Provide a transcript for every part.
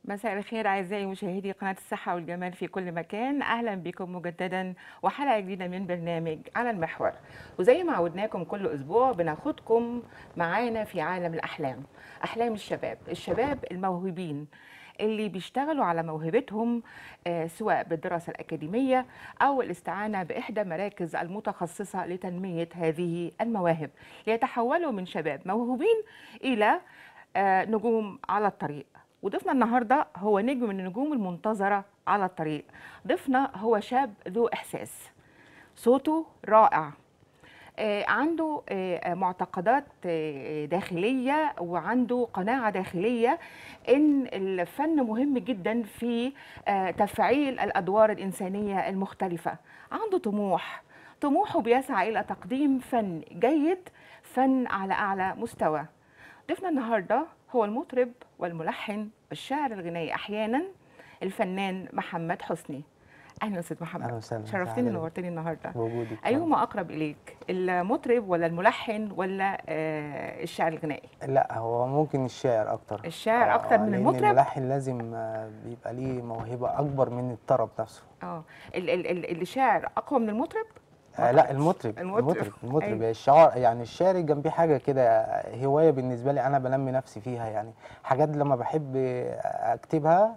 مساء الخير أعزائي مشاهدي قناة الصحة والجمال في كل مكان أهلا بكم مجددا وحلقة جديدة من برنامج على المحور وزي ما عودناكم كل أسبوع بناخدكم معانا في عالم الأحلام أحلام الشباب الشباب الموهوبين اللي بيشتغلوا على موهبتهم آه، سواء بالدراسة الأكاديمية أو الاستعانة بإحدى مراكز المتخصصة لتنمية هذه المواهب ليتحولوا من شباب موهوبين إلى آه، نجوم على الطريق وضيفنا النهارده هو نجم من النجوم المنتظره على الطريق ضيفنا هو شاب ذو احساس صوته رائع آه، عنده آه، معتقدات آه، داخليه وعنده قناعه داخليه ان الفن مهم جدا في آه، تفعيل الادوار الانسانيه المختلفه عنده طموح طموحه بيسعى الى تقديم فن جيد فن على اعلى مستوى ضيفنا النهارده هو المطرب والملحن والشاعر الغنائي احيانا الفنان محمد حسني اهلا استاذ محمد اهلا وسهلا شرفتني أهلاً. ونورتني النهارده بوجودك ايهما اقرب اليك المطرب ولا الملحن ولا آه الشاعر الغنائي لا هو ممكن الشاعر اكتر الشاعر أكتر من لأن المطرب؟ الملحن لازم آه، بيبقى ليه موهبه اكبر من الطرب نفسه اه ال- ال- ال- الشاعر اقوى من المطرب آه لا المطرب المطرب. المطرب المطرب أيوة. الشعر يعني الشعر جنبيه حاجه كده هوايه بالنسبه لي انا بنمي نفسي فيها يعني حاجات لما بحب اكتبها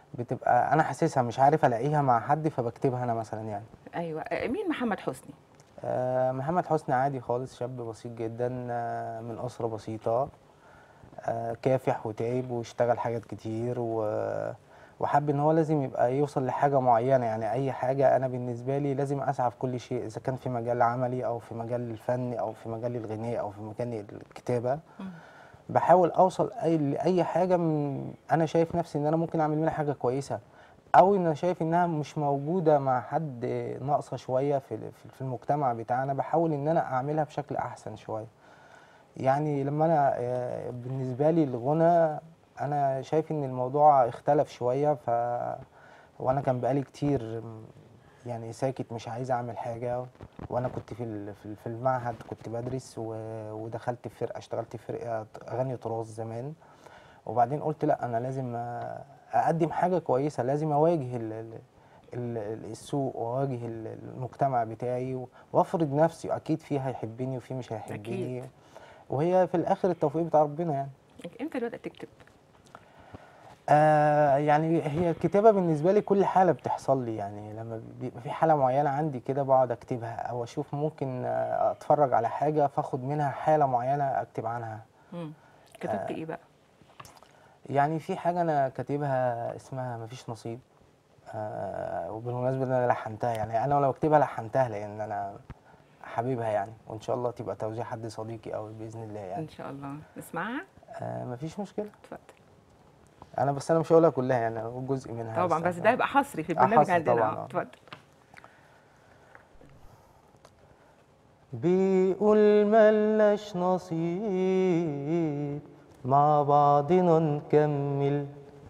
بتبقى انا حاسسها مش عارف الاقيها مع حد فبكتبها انا مثلا يعني ايوه آه، مين محمد حسني آه، محمد حسني عادي خالص شاب بسيط جدا آه، من أسرة بسيطة آه، كافح وتعب واشتغل حاجات كتير و- وحب ان هو لازم يبقى يوصل لحاجة معينة يعني اي حاجة انا بالنسبة لي لازم اسعى في كل شيء اذا كان في مجال عملي او في مجال الفن او في مجال الغناء او في مجال الكتابة بحاول اوصل اي لاي حاجة من انا شايف نفسي ان انا ممكن اعمل منها حاجة كويسة او ان انا شايف انها مش موجوده مع حد ناقصه شويه في في- في المجتمع بتاعنا بحاول ان انا اعملها بشكل احسن شويه يعني لما انا آه، بالنسبه لي الغنى انا شايف ان الموضوع اختلف شويه ف وانا كان بقالي كتير م، يعني ساكت مش عايز اعمل حاجه وانا كنت في ال- في ال- في المعهد كنت بدرس و- ودخلت في فرقه اشتغلت في فرقه اغاني تراث زمان وبعدين قلت لا انا لازم آه، اقدم حاجه كويسه لازم اواجه ال- ال- ال- السوق واواجه ال- المجتمع بتاعي و- وافرض نفسي اكيد في هيحبني وفي مش هيحبني أكيد. وهي في الاخر التوفيق بتاع ربنا يعني امتى بدات تكتب آه يعني هي الكتابة بالنسبة لي كل حالة بتحصل لي يعني لما بيبقى في حالة معينة عندي كده بقعد أكتبها أو أشوف ممكن آه، أتفرج على حاجة فاخد منها حالة معينة أكتب عنها مم. كتبت ايه بقى يعني في حاجة أنا كاتبها اسمها مفيش نصيب آه وبالمناسبة إن أنا لحنتها يعني أنا لو أكتبها لحنتها لأن أنا حبيبها يعني وإن شاء الله تبقى توزيع حد صديقي أو بإذن الله يعني ان شاء الله نسمعها آه مفيش مشكلة اتفضل أنا بس أنا مش هقولها كلها يعني أنا هقول جزء منها طبعا بس عشان- ده يبقى حصري في آه، البرنامج حصري عندنا طبعاً، آه، آه. اتفضل بيقول ملناش نصيب مع بعضنا نكمل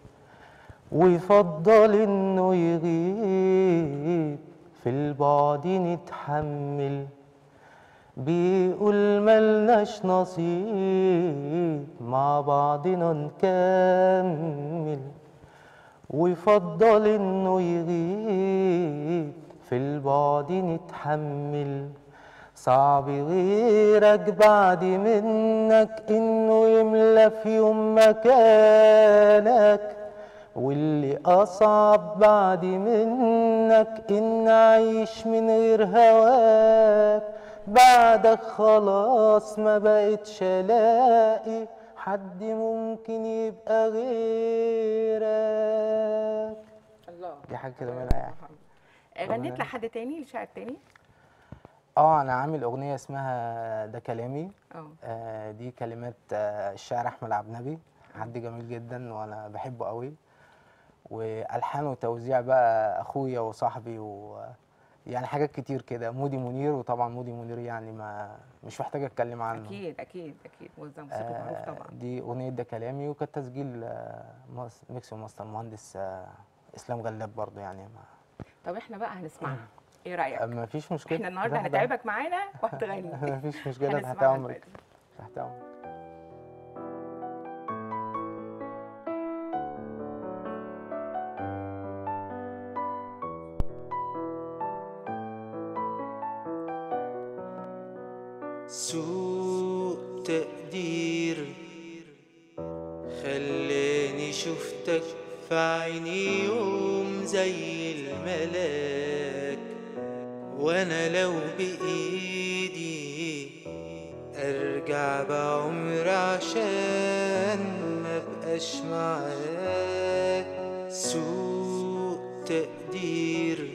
ويفضل انه يغيب في البعد نتحمل بيقول ملناش نصيب مع بعضنا نكمل ويفضل انه يغيب في البعد نتحمل صعب غيرك بعد منك انه يملى في يوم مكانك واللي اصعب بعد منك ان اعيش من غير هواك بعدك خلاص ما بقتش الاقي حد ممكن يبقى غيرك الله دي حاجه كده منها يعني غنيت ربنا- لحد تاني لشاعر تاني اه انا عامل اغنيه اسمها ده كلامي اه آه دي كلمات آه الشاعر احمد عبد النبي حد جميل جدا وانا بحبه قوي والحان وتوزيع بقى اخويا وصاحبي و يعني حاجات كتير كده مودي منير وطبعا مودي منير يعني ما مش محتاج اتكلم عنه اكيد اكيد اكيد موزع موسيقي معروف آه طبعا دي اغنيه ده كلامي وكانت تسجيل آه مس- ميكس وماستر مهندس آه اسلام غلاب برضو يعني ما, طب احنا بقى هنسمعها ايه رايك ما فيش مشكله احنا النهارده ده- ده- هنتعبك معانا وهتغني ما فيش مشكله تحت هنسمعها امرك دلوقتي. تحت امرك سوء تقدير خلاني شفتك في عيني يوم زي الملاك وانا لو بايدي ارجع بعمر عشان ما بقاش معاك سوء تقدير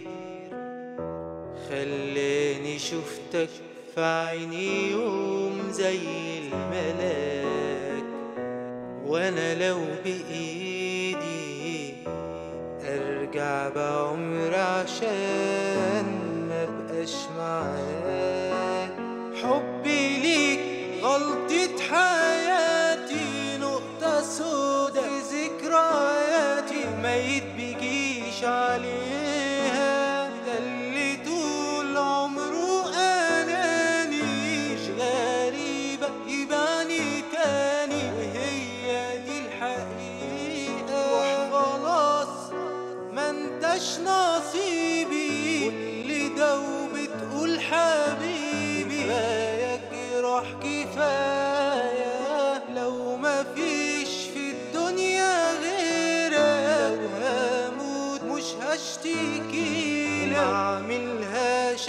خلاني شفتك في عيني يوم زي الملاك وانا لو بايدي ارجع بعمر عشان ما بقاش معاك حبي ليك غلطة حياتي نقطة سودا في ذكرياتي ميت بيجيش عليها ده اللي طول عمره أناني مش غريبة يبعني تاني وهي دي الحقيقة وخلاص ما انتش نصيبي كل ده وبتقول حبيبي كفاية جراح كفاية لو ما فيش في الدنيا غيرك لو هموت مش هشتكي لك معملهاش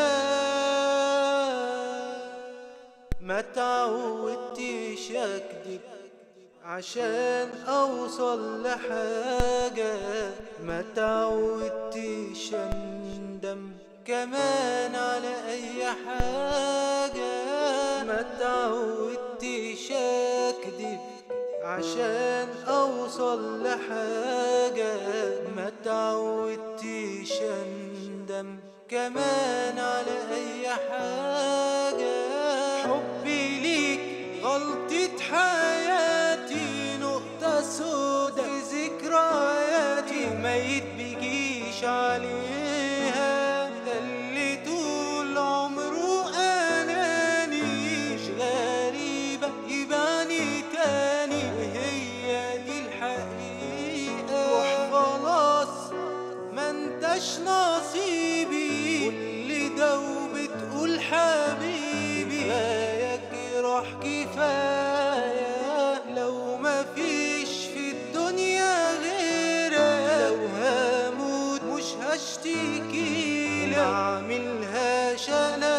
انا ما تعودتش اكدب عشان اوصل لحاجة ما تعودتش اندم كمان على اي حاجة ما تعودتش اكدب عشان اوصل لحاجة ما تعودتش اندم كمان على اي حاجة حبي ليك غلطة حياتي نقطة سودا في ذكرياتي ميت بيجيش عليها ده اللي طول عمره أناني مش غريبة يبعني تاني وهي دي الحقيقة وخلاص ما انتش نصيبي كل ده وبتقول حبيبي كفاية جراح كفاية لو ما فيش في الدنيا غيرك لو هموت مش هشتكي لك معملهاش انا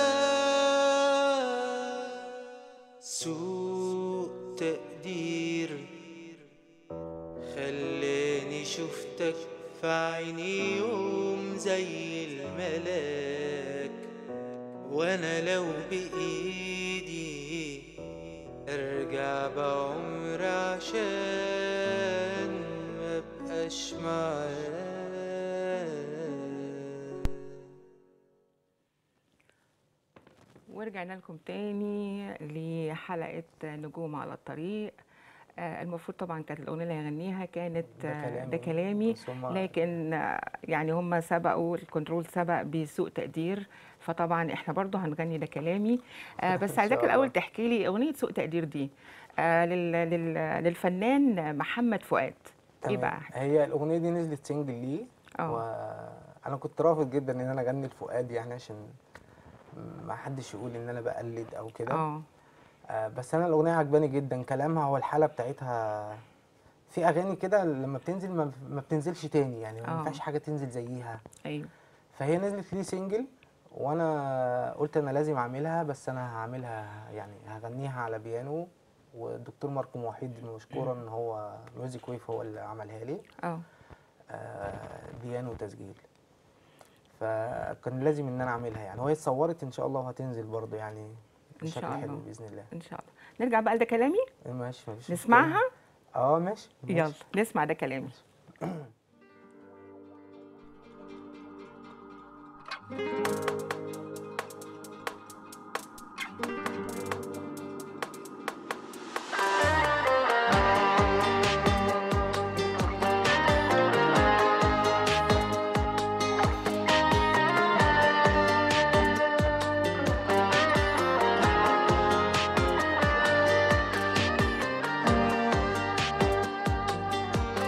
سوء تقدير خلاني شفتك في عيني يوم زي الملاك وانا لو بايدي ارجع بعمر عشان ما بقاش معاك ورجعنا لكم تاني لحلقة نجوم على الطريق آه، المفروض طبعا كانت الأغنية اللي هيغنيها كانت ده آه، كلامي. ده كلامي بس هما- لكن آه، يعني هم سبقوا الكنترول سبق بسوء تقدير فطبعا احنا برضو هنغني ده كلامي آه، بس إن عايزاك شاء الأول الله. تحكي لي أغنية سوء تقدير دي آه، لل- لل- للفنان محمد فؤاد ايه تمام. بقى؟ هي الاغنيه دي نزلت سنجل ليه اه وانا كنت رافض جدا ان انا اغني لفؤاد يعني عشان ما حدش يقول ان انا بقلد او كده اه آه، بس انا الاغنيه عجباني جدا كلامها والحاله بتاعتها في اغاني كده لما بتنزل ما ما بتنزلش تاني يعني ما آه. ينفعش حاجه تنزل زيها ايوه فهي نزلت لي سنجل وانا قلت انا لازم اعملها بس انا هعملها يعني هغنيها على بيانو والدكتور ماركو وحيد مشكورا ان هو ميوزك ويف هو اللي عملها لي اه آه، بيانو تسجيل فكان لازم ان انا اعملها يعني وهي اتصورت ان شاء الله وهتنزل برضه يعني إن شاء بشكل حلو الله. باذن الله ان شاء الله نرجع بقى لده كلامي ماشي مفيش مشكلة. نسمعها اه ماشي ماشي. يلا نسمع ده كلامي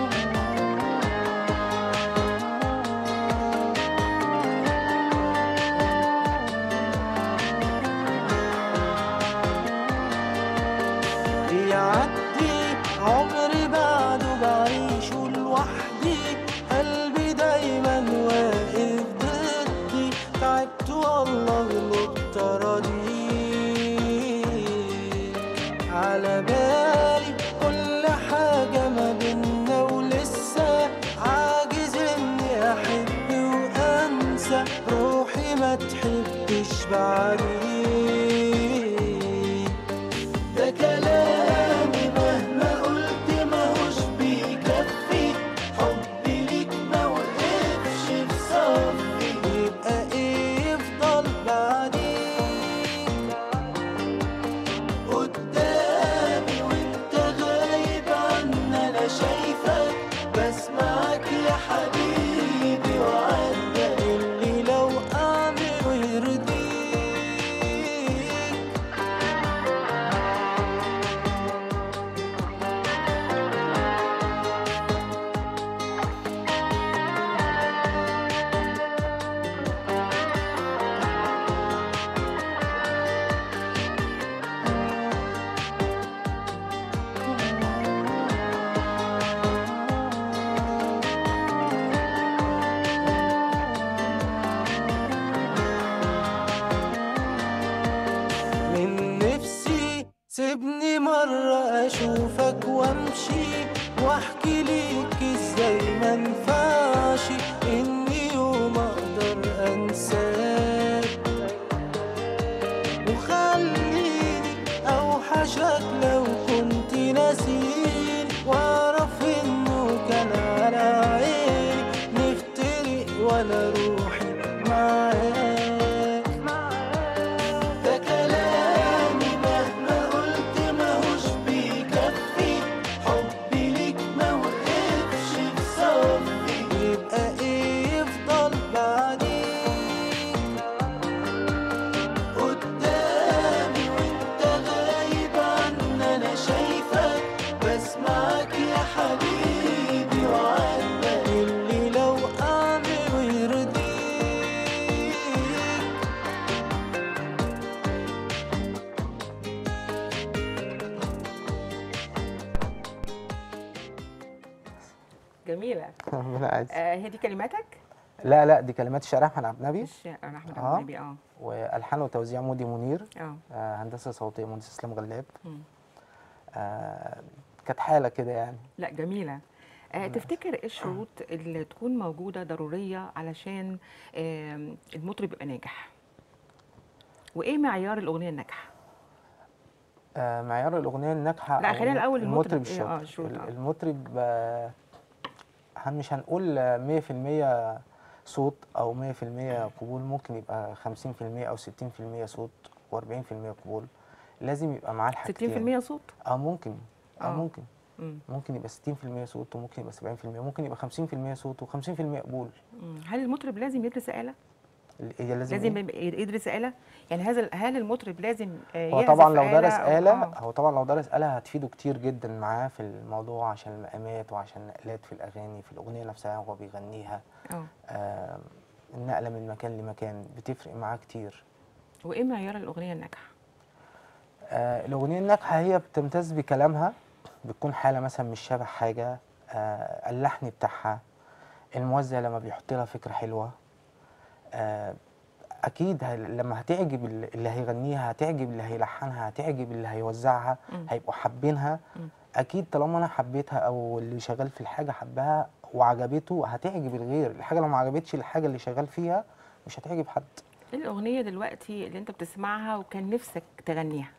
سوء روحي ما تحبش بعدين ده كلامي مهما قلت ماهوش بيكفي حبي ليك ما وقفش في صفي يبقى ايه يفضل بعدين قدامي وانت غايب عني انا شايفك بسمعك يا حبيبي وعدى اللي لو اعمل ويرضيك من نفسي سيبني مرة أشوفك وأمشي وأحكي ليك إزاي ما ينفعش إني يوم أقدر أنساك وخليني أوحشك لو كنت ناسيني وأعرف إنه كان على عيني نفترق وأنا روحي معاك ده كلامي مهما قلت ماهوش بيكفي حبي ليك ما وقفش في صفي يبقى ايه يفضل بعدين قدامي وانت غايب عني انا شايفك بسمعك يا حبيبي وعدك اللي لو اعمل ويرضيك جميله ربنا يعز. آه هي دي كلماتك لا لا دي كلمات الشاعر احمد عبد النبي مش انا احمد آه. عبد النبي اه والحان وتوزيع مودي منير اه آه، هندسه صوتيه مهندس اسلام غلاب مم. آه، كانت حاله كده يعني لا جميله آه تفتكر ايه الشروط اللي تكون موجوده ضروريه علشان آه المطرب يبقى ناجح وايه معيار الاغنيه الناجحه آه، معيار الاغنيه الناجحه لا، أو خلينا الأول المطرب. المطرب إيه، آه، الشاطر الشروط، ال- آه. المطرب آه، هن- مش هنقول آه، 100% صوت او 100% قبول ممكن يبقى 50% او 60% صوت و40% قبول لازم يبقى معاه الحاجتين 60% صوت اه ممكن اه آه. ممكن مم. ممكن يبقى 60% صوت وممكن يبقى 70% ممكن يبقى 50% صوت و50% قبول مم. هل المطرب لازم يدرس آلة؟ ال- هي لازم لازم إيه؟ يبقى يدرس آلة؟ يعني هذا هل المطرب لازم آه، هو يعزف طبعا لو درس أو- آلة آه. هو طبعا لو درس آلة هتفيده كتير جدا معاه في الموضوع عشان المقامات وعشان النقلات في الأغاني في الأغنية نفسها هو بيغنيها اه آه النقلة من مكان لمكان بتفرق معاه كتير وايه معيار الاغنيه الناجحه؟ آه الأغنية الناجحة هي بتمتاز بكلامها بتكون حالة مثلا مش شبه حاجة آه اللحن بتاعها الموزع لما بيحط لها فكرة حلوة آه أكيد ه- لما هتعجب ال- اللي هيغنيها هتعجب اللي هيلحنها هتعجب اللي هيوزعها مم. هيبقوا حابينها مم. أكيد طالما أنا حبيتها أو اللي شغال في الحاجة حبها وعجبته هتعجب الغير الحاجة لو ما عجبتش الحاجة اللي شغال فيها مش هتعجب حد ايه الاغنيه دلوقتي اللي انت بتسمعها وكان نفسك تغنيها؟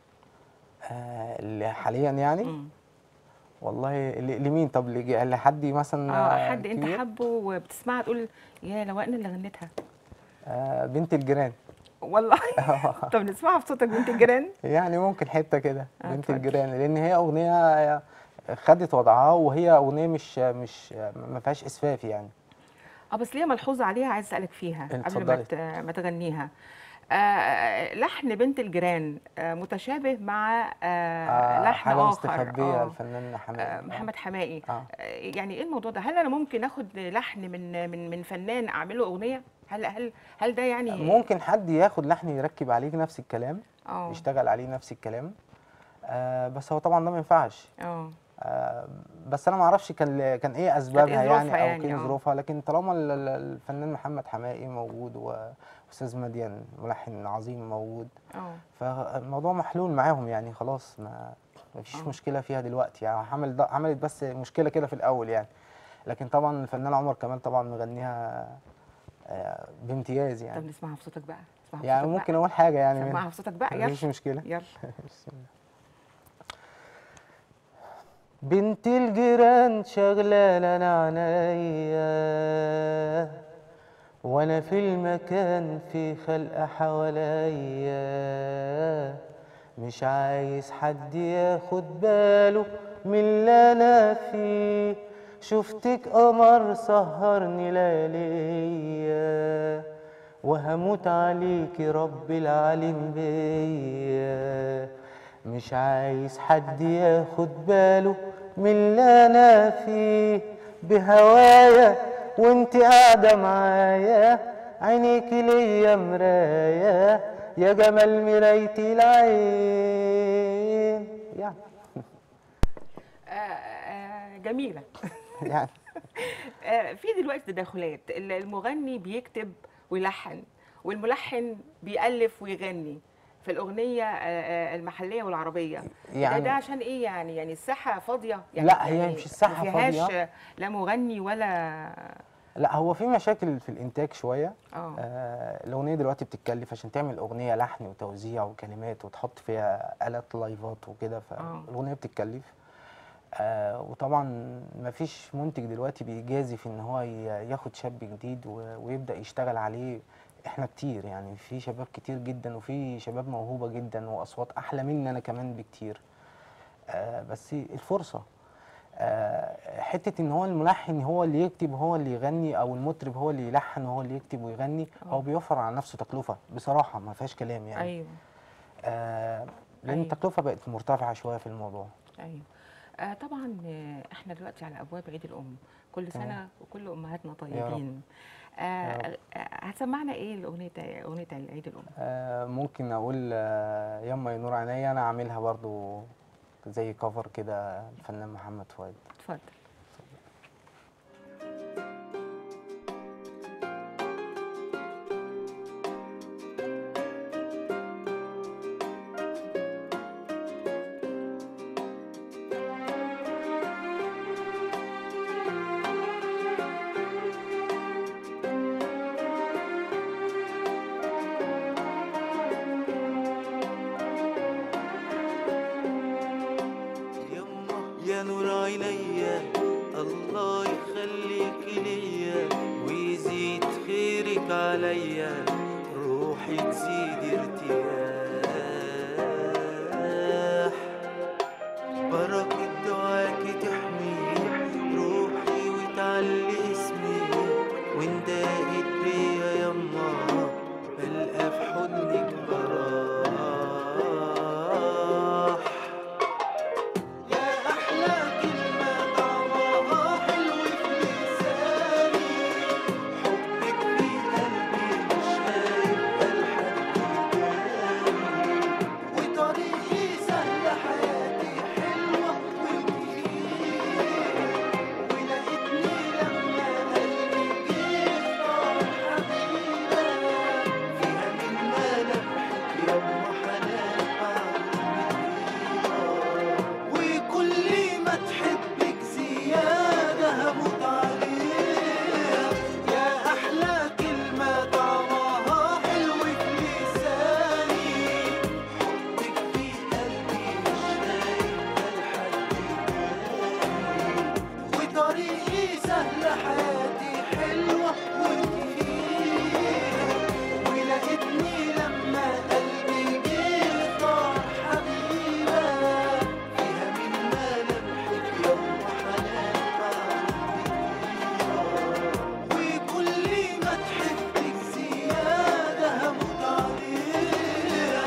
آه اللي حاليا يعني مم. والله ل- لمين طب لج- لحد مثلا اه حد انت كبير؟ حبه وبتسمعها تقول يا لو انا اللي غنيتها آه بنت الجيران والله طب نسمعها بصوتك بنت الجيران يعني ممكن حته كده آه، بنت اتفضل. الجيران لان هي اغنيه خدت وضعها وهي اغنيه مش مش ما فيهاش اسفاف يعني اه بس ليا ملحوظه عليها عايز اسالك فيها قبل ما اتفضلي. ت- ما تغنيها آه لحن بنت الجيران آه متشابه مع آه آه لحن حاجه اخر مستخبيه آه الفنان آه حماد محمد حماقي آه. آه يعني ايه الموضوع ده هل انا ممكن اخد لحن من من من فنان اعمله اغنيه هل هل هل ده يعني ممكن حد ياخد لحن يركب عليه نفس الكلام اه يشتغل عليه نفس الكلام آه بس هو طبعا ده ما ينفعش اه آه بس انا ما اعرفش كان كان ايه اسبابها يعني ظروفها او يعني، كان آه. ظروفها لكن طالما ال- ال- الفنان محمد حماقي موجود واستاذ مديان ملحن عظيم موجود اه فالموضوع محلول معاهم يعني خلاص ما ما فيش آه. مشكله فيها دلوقتي يعني عمل ده عملت بس مشكله كده في الاول يعني لكن طبعا الفنان عمر كمال طبعا مغنيها آه، بامتياز طب يعني نسمعها بصوتك بقى نسمعها يعني بصوتك ممكن اقول حاجه يعني بقى. منها. سمعها بصوتك بقى يلا مفيش مشكله يلا بسم الله. بنت الجيران شغلة لنا عينيا وانا في المكان في خلق حواليا مش عايز حد ياخد باله من اللي انا فيه شفتك قمر سهرني لياليا وهموت عليكي رب العالم بيا مش عايز حد ياخد باله من اللي انا فيه بهوايا وانت قاعدة معايا عينيكي ليا مراية يا جمال مرايتي العين يعني آه، آه، جميله يعني آه، في دلوقتي تداخلات ال- المغني بيكتب ويلحن والملحن بيألف ويغني في الأغنية آه، آه، المحلية والعربية يعني يعني- ده, ده عشان إيه يعني يعني الساحة فاضية يعني لا، هي يعني مش الساحة ما فيهاش فاضية. آه، لا مغني ولا لا هو في مشاكل في الانتاج شويه اه آه الاغنيه دلوقتي بتتكلف عشان تعمل اغنيه لحن وتوزيع وكلمات وتحط فيها آلات لايفات وكده فالاغنيه بتتكلف آه وطبعا مفيش منتج دلوقتي بيجازي في ان هو ي- ياخد شاب جديد و- ويبدا يشتغل عليه احنا كتير يعني في شباب كتير جدا وفي شباب موهوبه جدا واصوات احلى مني انا كمان بكتير آه بس الفرصه آه، حته ان هو الملحن هو اللي يكتب هو اللي يغني او المطرب هو اللي يلحن هو اللي يكتب ويغني هو بيوفر على نفسه تكلفه بصراحه ما فيهاش كلام يعني أيوه آه لان أيوة. التكلفه بقت مرتفعه شويه في الموضوع أيوه آه طبعا آه، احنا دلوقتي على ابواب عيد الام كل تمام. سنه وكل امهاتنا رب. طيبين آه يا آه، هتسمعنا ايه الاغنيه اغنيه عيد الام آه ممكن اقول آه يما ينور عينيا انا عاملها برضو زي كفر كده الفنان محمد فؤاد اتفضل يما يا نور عينيا الله يخليك ليا ويزيد خيرك عليا روحي تزيد ارتياح بركة دعاك تحميني روحي وتعلي اسمي واندقت بيا يما بلقى في حضنك براح يا أحلى كلمة طعمها حلو في لساني حبك في قلبي مش هيبقى لحد تاني وطريقي سهل حياتي حلوة وكتير ولقيتني لما قلبي جه اختار حبيبة فيها من ملامحك يما حنان بعد وكل ما تحبك زيادة هموت عليها يا أحلى كلمة طعمها حلو في لساني حبك في قلبي مش هيبقى لحد تاني وطريقي سهل حياتي حلوة وكتير ولقيتني لما قلبي جه اختار حبيبة فيها من ملامحك يما حنان بعد وكل ما تحبك زيادة هموت عليها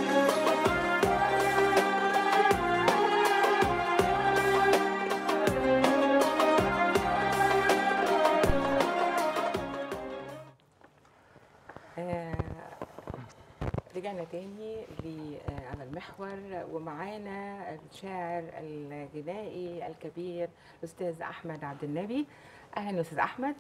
آه، رجعنا تاني ل- آه، على المحور ومعانا الشاعر الغنائي الكبير الاستاذ احمد عبد النبي اهلا يا استاذ احمد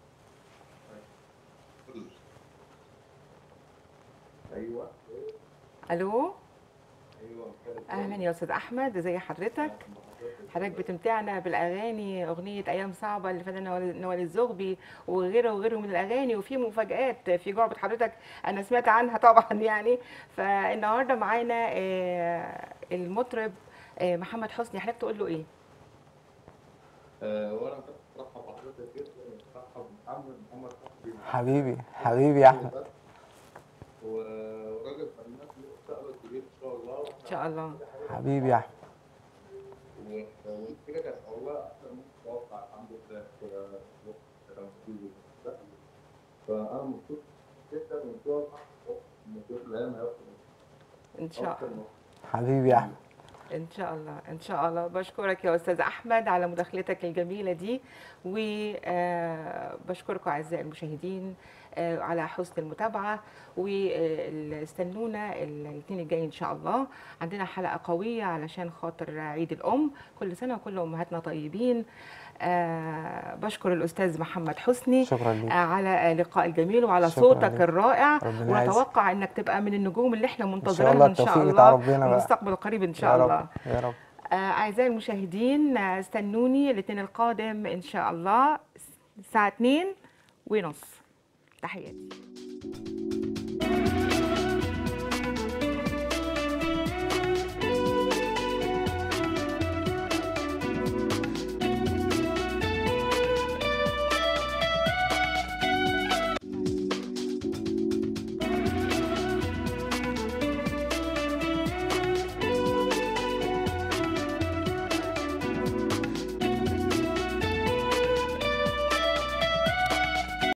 ايوه الو ايوه اهلا يا استاذ احمد ازي حضرتك حضرتك بتمتعنا بالاغاني اغنيه ايام صعبه للفنان نوال نوال الزغبي وغيره وغيره من الاغاني وفي مفاجات في جعبه حضرتك انا سمعت عنها طبعا يعني فالنهارده معانا آه، المطرب آه، محمد حسني حضرتك تقول له ايه؟ آه، وانا بس برحب بحضرتك جدا برحب بمحمد محمد حسني حبيبي حبيبي يا احمد و- وراجل فنان له مستقبل كبير ان شاء الله ان شاء الله حبيبي يا احمد و- والنتيجه كانت والله احسن من متوقع الحمد لله في وقت تمثيلي ده. فانا مبسوط جدا وان شاء الله ان في الايام هيحصل ان شاء اكتر الله من حبيبي يا احمد ان شاء الله ان شاء الله بشكرك يا استاذ احمد على مداخلتك الجميله دي وبشكركم اعزائي المشاهدين آه، على حسن المتابعه واستنونا الاثنين الجاي ان شاء الله عندنا حلقه قويه علشان خاطر عيد الام كل سنه وكل امهاتنا طيبين آه، بشكر الاستاذ محمد حسني شكرا آه، ليك على اللقاء الجميل وعلى شكراً صوتك ليك. الرائع ربنا يعزك. ونتوقع انك تبقى من النجوم اللي احنا الله منتظرينها ان شاء التوفيق بتاع الله ربنا في بقى. المستقبل القريب ان شاء يا الله رب يا رب آه، أعزائي المشاهدين آه، استنوني الاثنين القادم إن شاء الله الساعة 2 ونص تحياتي